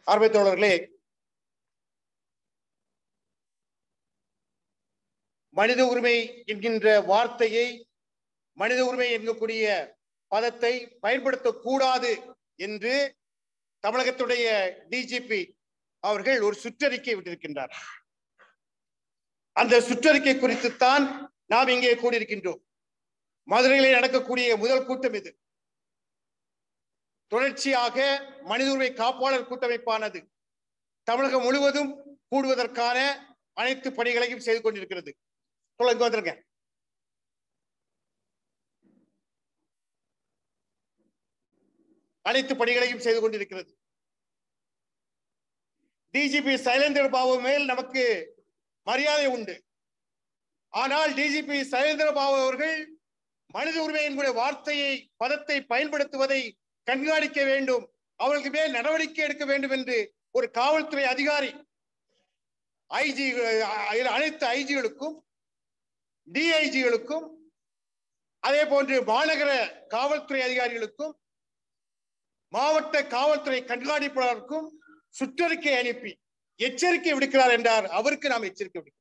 அருமை தோழர்களே மனித உரிமை என்கின்ற வார்த்தையை மனித உரிமை என்கக்கூடிய பதத்தை பயன்படுத்தக்கூடாது என்று தமிழகத்துடைய டிஜிபி அவர்கள் ஒரு சுற்றறிக்கை விட்டிருக்கின்றார் அந்த சுற்றறிக்கை குறித்துத்தான் நாம் இங்கே கூடியிருக்கின்றோம் மதுரையிலே நடக்கக்கூடிய முதல் கூட்டம் இது தொடர்ச்சியாக மனித உரிமை காப்பாளர் கூட்டமைப்பானது தமிழகம் முழுவதும் கூடுவதற்கான அனைத்து பணிகளையும் செய்து கொண்டிருக்கிறது சொல்லுங்க வந்துருங்க அனைத்து பணிகளையும் செய்து கொண்டிருக்கிறது டிஜிபி சைலேந்திர பாபு மேல் நமக்கு மரியாதை உண்டு ஆனால் டிஜிபி சைலேந்திர பாபு அவர்கள் மனித உரிமை என்கிற வார்த்தையை பதத்தை பயன்படுத்துவதை கண்காணிக்க வேண்டும் அவர்களுக்கு மேல் நடவடிக்கை எடுக்க வேண்டும் என்று ஒரு காவல்துறை அதிகாரி ஐஜி அனைத்து ஐஜிகளுக்கும் டிஐஜிகளுக்கும் அதே போன்று மாநகர காவல்துறை அதிகாரிகளுக்கும் மாவட்ட காவல்துறை கண்காணிப்பாளருக்கும் சுற்றறிக்கை அனுப்பி எச்சரிக்கை விடுக்கிறார் என்றார் அவருக்கு நாம் எச்சரிக்கை விடுக்கிறோம்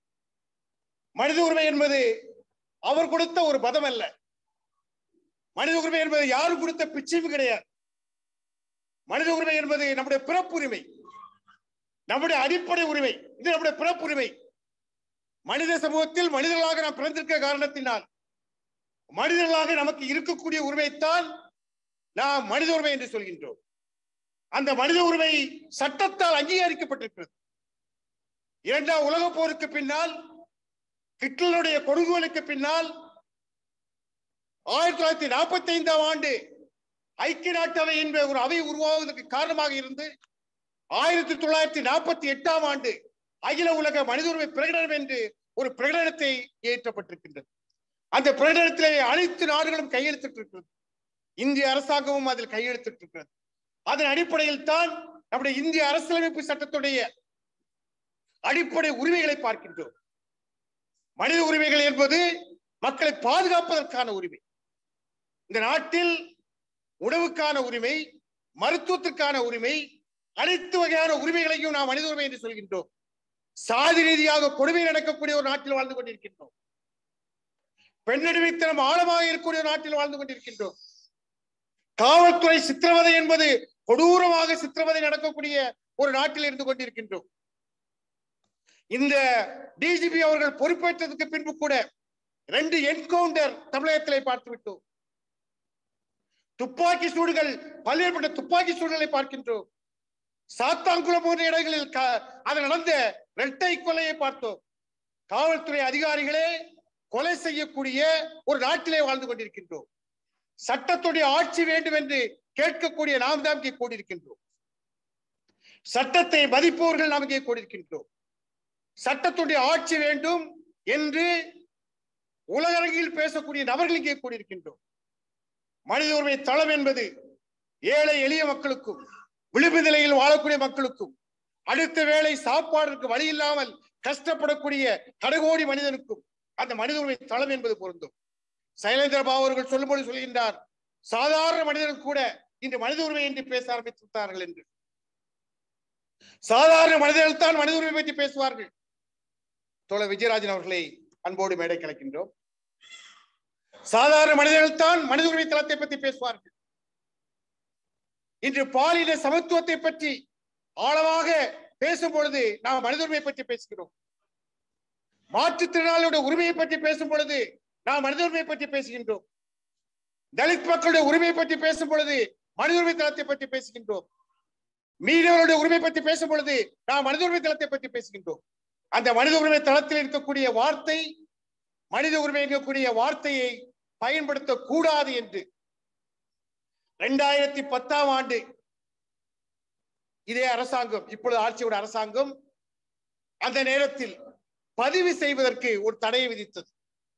மனித உரிமை என்பது அவர் கொடுத்த ஒரு பதம் அல்ல மனித உரிமை என்பது யாரு கொடுத்த பிச்சையும் கிடையாது மனித உரிமை என்பது நம்முடைய பிறப்புரிமை நம்முடைய அடிப்படை உரிமை இது நம்முடைய பிறப்புரிமை மனித சமூகத்தில் மனிதர்களாக நாம் பிறந்திருக்க காரணத்தினால் மனிதர்களாக நமக்கு இருக்கக்கூடிய உரிமைத்தான் நாம் மனித உரிமை என்று சொல்கின்றோம் அந்த மனித உரிமை சட்டத்தால் அங்கீகரிக்கப்பட்டிருக்கிறது இரண்டாம் உலக போருக்கு பின்னால் ஹிட்லருடைய கொடுங்கோலுக்கு பின்னால் ஆயிரத்தி தொள்ளாயிரத்தி நாற்பத்தி ஐந்தாம் ஆண்டு ஐக்கிய நாட்டு அவை என்ற ஒரு அவை உருவாவதற்கு காரணமாக இருந்து ஆயிரத்தி தொள்ளாயிரத்தி நாற்பத்தி எட்டாம் ஆண்டு அகில உலக மனித உரிமை பிரகடனம் என்று ஒரு பிரகடனத்தை இயற்றப்பட்டிருக்கின்றது அந்த பிரகடனத்திலே அனைத்து நாடுகளும் கையெழுத்திட்டிருக்கிறது இந்திய அரசாங்கமும் அதில் கையெழுத்திட்டிருக்கிறது அதன் அடிப்படையில் தான் நம்முடைய இந்திய அரசியலமைப்பு சட்டத்துடைய அடிப்படை உரிமைகளை பார்க்கின்றோம் மனித உரிமைகள் என்பது மக்களை பாதுகாப்பதற்கான உரிமை இந்த நாட்டில் உணவுக்கான உரிமை மருத்துவத்திற்கான உரிமை அனைத்து வகையான உரிமைகளையும் நாம் மனித உரிமை என்று சொல்கின்றோம் சாதி ரீதியாக கொடுமை நடக்கக்கூடிய ஒரு நாட்டில் வாழ்ந்து கொண்டிருக்கின்றோம் பெண்ணடிமைத்தனம் ஆழமாக இருக்கக்கூடிய ஒரு நாட்டில் வாழ்ந்து கொண்டிருக்கின்றோம் காவல்துறை சித்திரவதை என்பது கொடூரமாக சித்திரவதை நடக்கக்கூடிய ஒரு நாட்டில் இருந்து கொண்டிருக்கின்றோம் இந்த டிஜிபி அவர்கள் பொறுப்பேற்றதுக்கு பின்பு கூட ரெண்டு என்கவுண்டர் தமிழகத்திலே பார்த்து விட்டோம் துப்பாக்கி சூடுகள் பல்வேறுபட்ட துப்பாக்கி சூடுகளை பார்க்கின்றோம் சாத்தான்குளம் போன்ற இடங்களில் அது நடந்த இரட்டை கொலையை பார்த்தோம் காவல்துறை அதிகாரிகளே கொலை செய்யக்கூடிய ஒரு நாட்டிலே வாழ்ந்து கொண்டிருக்கின்றோம் சட்டத்துடைய ஆட்சி வேண்டும் என்று கேட்கக்கூடிய நாம் தான் இங்கே கூடியிருக்கின்றோம் சட்டத்தை மதிப்பவர்கள் நாம் இங்கே கூடியிருக்கின்றோம் சட்டத்துடைய ஆட்சி வேண்டும் என்று உலகளவில் பேசக்கூடிய நபர்கள் இங்கே கூடியிருக்கின்றோம் மனித உரிமை தளம் என்பது ஏழை எளிய மக்களுக்கும் விளிம்பு நிலையில் வாழக்கூடிய மக்களுக்கும் அடுத்த வேளை சாப்பாடுக்கு வழி இல்லாமல் கஷ்டப்படக்கூடிய கடைகோடி மனிதனுக்கும் அந்த மனித உரிமை தளம் என்பது பொருந்தும் சைலேந்திர பாபு அவர்கள் சொல்லும்போது சொல்கின்றார் சாதாரண மனிதர்கள் கூட இன்று மனித உரிமை என்று பேச ஆரம்பித்து விட்டார்கள் என்று சாதாரண மனிதர்கள் தான் மனித உரிமை பற்றி பேசுவார்கள் தோழர் விஜயராஜன் அவர்களை அன்போடு மேடை கலக்கின்றோம் சாதாரண மனிதர்கள் தான் மனித உரிமை தளத்தை பற்றி பேசுவார்கள் இன்று பாலின சமத்துவத்தை பற்றி ஆழமாக பேசும் பொழுது நாம் மனித உரிமை பற்றி பேசுகிறோம் மாற்றுத்திறனாளியோட உரிமையை பற்றி பேசும் பொழுது நாம் மனித உரிமை பற்றி பேசுகின்றோம் தலித் மக்களுடைய உரிமையை பற்றி பேசும் பொழுது மனித உரிமை தளத்தை பற்றி பேசுகின்றோம் மீனவர்களுடைய உரிமை பற்றி பேசும் பொழுது நாம் மனித உரிமை தளத்தை பற்றி பேசுகின்றோம் அந்த மனித உரிமை தளத்தில் இருக்கக்கூடிய வார்த்தை மனித உரிமை இருக்கக்கூடிய வார்த்தையை பயன்படுத்த கூடாது என்று இரண்டாயிரத்தி பத்தாம் ஆண்டு இதே அரசாங்கம் இப்பொழுது ஆட்சியோட அரசாங்கம் அந்த நேரத்தில் பதிவு செய்வதற்கு ஒரு தடையை விதித்தது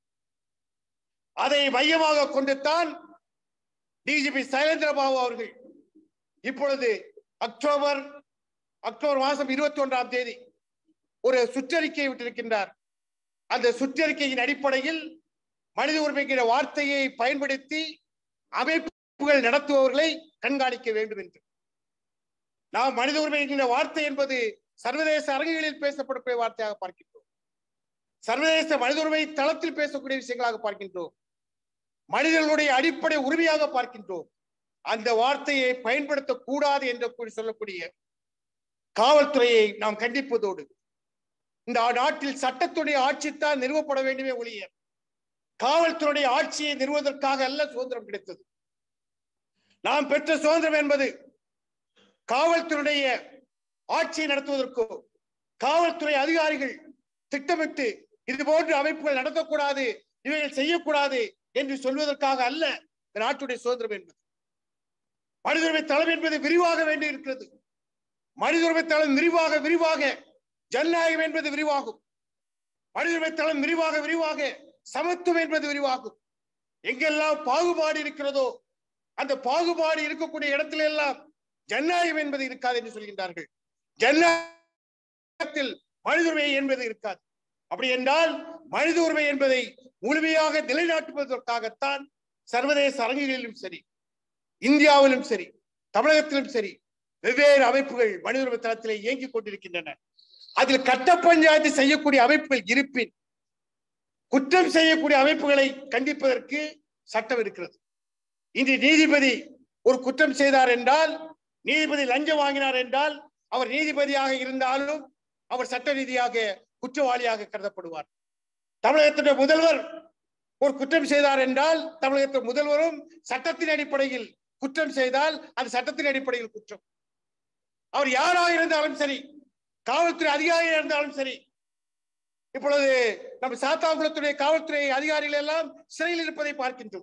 அதை மையமாக கொண்டுத்தான் டிஜிபி சைலேந்திர பாபு அவர்கள் இப்பொழுது அக்டோபர் அக்டோபர் மாதம் இருபத்தி ஒன்றாம் தேதி ஒரு சுற்றறிக்கையை விட்டிருக்கின்றார் அந்த சுற்றறிக்கையின் அடிப்படையில் மனித உரிமைக்கிற வார்த்தையை பயன்படுத்தி அமைப்புகள் நடத்துபவர்களை கண்காணிக்க வேண்டும் என்று நாம் மனித உரிமை என்கிற வார்த்தை என்பது சர்வதேச அரங்குகளில் பேசப்படக்கூடிய வார்த்தையாக பார்க்கின்றோம் சர்வதேச மனித உரிமை தளத்தில் பேசக்கூடிய விஷயங்களாக பார்க்கின்றோம் மனிதர்களுடைய அடிப்படை உரிமையாக பார்க்கின்றோம் அந்த வார்த்தையை பயன்படுத்தக்கூடாது என்று கூறி சொல்லக்கூடிய காவல்துறையை நாம் கண்டிப்பதோடு இந்த நாட்டில் சட்டத்துடைய ஆட்சித்தான் நிறுவப்பட வேண்டுமே ஒழிய காவல்துறையுடைய ஆட்சியை நிறுவதற்காக அல்ல சுதந்திரம் கிடைத்தது நாம் பெற்ற சுதந்திரம் என்பது காவல்துறையுடைய ஆட்சியை நடத்துவதற்கோ காவல்துறை அதிகாரிகள் திட்டமிட்டு இது போன்ற அமைப்புகள் நடத்தக்கூடாது இவைகள் செய்யக்கூடாது என்று சொல்வதற்காக அல்ல இந்த நாட்டுடைய சுதந்திரம் என்பது மனித உரிமை தளம் என்பது விரிவாக வேண்டி இருக்கிறது மனித உரிமை தளம் விரிவாக விரிவாக ஜனநாயகம் என்பது விரிவாகும் மனித உரிமை தளம் விரிவாக விரிவாக சமத்துவம் என்பது விரிவாகும் எங்கெல்லாம் பாகுபாடு இருக்கிறதோ அந்த பாகுபாடு இருக்கக்கூடிய இடத்துல எல்லாம் ஜனநாயகம் என்பது இருக்காது என்று சொல்கின்றார்கள் ஜனநாயகத்தில் மனித உரிமை என்பது இருக்காது அப்படி என்றால் மனித உரிமை என்பதை முழுமையாக நிலைநாட்டுவதற்காகத்தான் சர்வதேச அரங்குகளிலும் சரி இந்தியாவிலும் சரி தமிழகத்திலும் சரி வெவ்வேறு அமைப்புகள் மனித உரிமை தளத்திலே இயங்கிக் கொண்டிருக்கின்றன அதில் கட்ட பஞ்சாயத்து செய்யக்கூடிய அமைப்புகள் இருப்பின் குற்றம் செய்யக்கூடிய அமைப்புகளை கண்டிப்பதற்கு சட்டம் இருக்கிறது இன்று நீதிபதி ஒரு குற்றம் செய்தார் என்றால் நீதிபதி லஞ்சம் வாங்கினார் என்றால் அவர் நீதிபதியாக இருந்தாலும் அவர் சட்ட ரீதியாக குற்றவாளியாக கருதப்படுவார் தமிழகத்துடைய முதல்வர் ஒரு குற்றம் செய்தார் என்றால் தமிழகத்தின் முதல்வரும் சட்டத்தின் அடிப்படையில் குற்றம் செய்தால் அது சட்டத்தின் அடிப்படையில் குற்றம் அவர் யாராக இருந்தாலும் சரி காவல்துறை அதிகாரியாக இருந்தாலும் சரி இப்பொழுது நம்ம சாத்தாங்குளத்துடைய காவல்துறை அதிகாரிகள் எல்லாம் சிறையில் இருப்பதை பார்க்கின்றோம்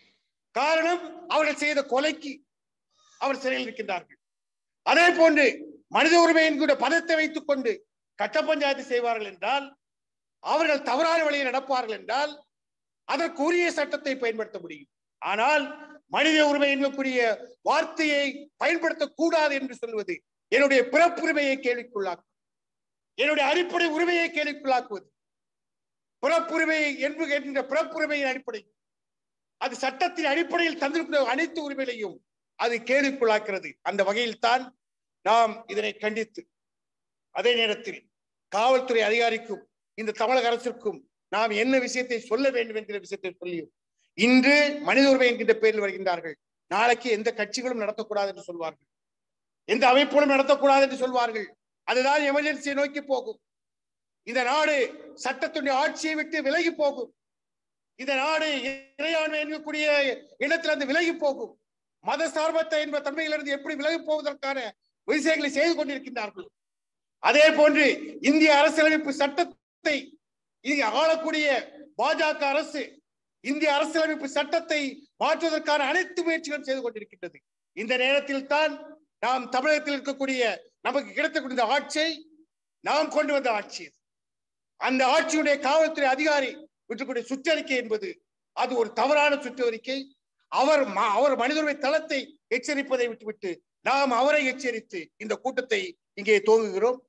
காரணம் அவர்கள் செய்த கொலைக்கு அவர் சிறையில் இருக்கின்றார்கள் அதே போன்று மனித உரிமை என்கிற பதத்தை வைத்துக் கொண்டு கட்ட பஞ்சாயத்து செய்வார்கள் என்றால் அவர்கள் தவறான வழியில் நடப்பார்கள் என்றால் அதற்கு உரிய சட்டத்தை பயன்படுத்த முடியும் ஆனால் மனித உரிமை என்கக்கூடிய வார்த்தையை பயன்படுத்தக்கூடாது என்று சொல்வது என்னுடைய பிறப்புரிமையை கேள்விக்குள்ளாக்கும் என்னுடைய அடிப்படை உரிமையை கேள்விக்குள்ளாக்குவது பிறப்புரிமை என்கின்ற பிறப்புரிமையின் அடிப்படையில் அது சட்டத்தின் அடிப்படையில் தந்திருக்கிற அனைத்து உரிமைகளையும் அது கேள்விக்குள்ளாக்கிறது அந்த வகையில் தான் நாம் இதனை கண்டித்து அதே நேரத்தில் காவல்துறை அதிகாரிக்கும் இந்த தமிழக அரசிற்கும் நாம் என்ன விஷயத்தை சொல்ல வேண்டும் என்கிற விஷயத்தை சொல்லியும் இன்று மனித உரிமை என்கின்ற பெயரில் வருகின்றார்கள் நாளைக்கு எந்த கட்சிகளும் நடத்தக்கூடாது என்று சொல்வார்கள் எந்த அமைப்புகளும் நடத்தக்கூடாது என்று சொல்வார்கள் அதுதான் எமர்ஜென்சியை நோக்கி போகும் இந்த நாடு சட்டத்துடைய ஆட்சியை விட்டு விலகி போகும் இந்த நாடு இறையாண்மை என்கக்கூடிய இடத்திலிருந்து விலகி போகும் மத சார்பத்தை என்ப தன்மையிலிருந்து எப்படி விலகி போவதற்கான விஷயங்களை செய்து கொண்டிருக்கின்றார்கள் அதே போன்று இந்திய அரசியலமைப்பு சட்டத்தை இங்கு ஆளக்கூடிய பாஜக அரசு இந்திய அரசியலமைப்பு சட்டத்தை மாற்றுவதற்கான அனைத்து முயற்சிகளும் செய்து கொண்டிருக்கின்றது இந்த நேரத்தில் தான் நாம் தமிழகத்தில் இருக்கக்கூடிய நமக்கு கிடைத்தக்கூடிய ஆட்சியை நாம் கொண்டு வந்த ஆட்சி இது. அந்த ஆட்சியுடைய காவல்துறை அதிகாரி விட்டுக்கூடிய சுற்றறிக்கை என்பது அது ஒரு தவறான சுற்றறிக்கை அவர் ம- அவர் மனித உரிமை தளத்தை எச்சரிப்பதை விட்டுவிட்டு நாம் அவரை எச்சரித்து இந்த கூட்டத்தை இங்கே துவங்குகிறோம்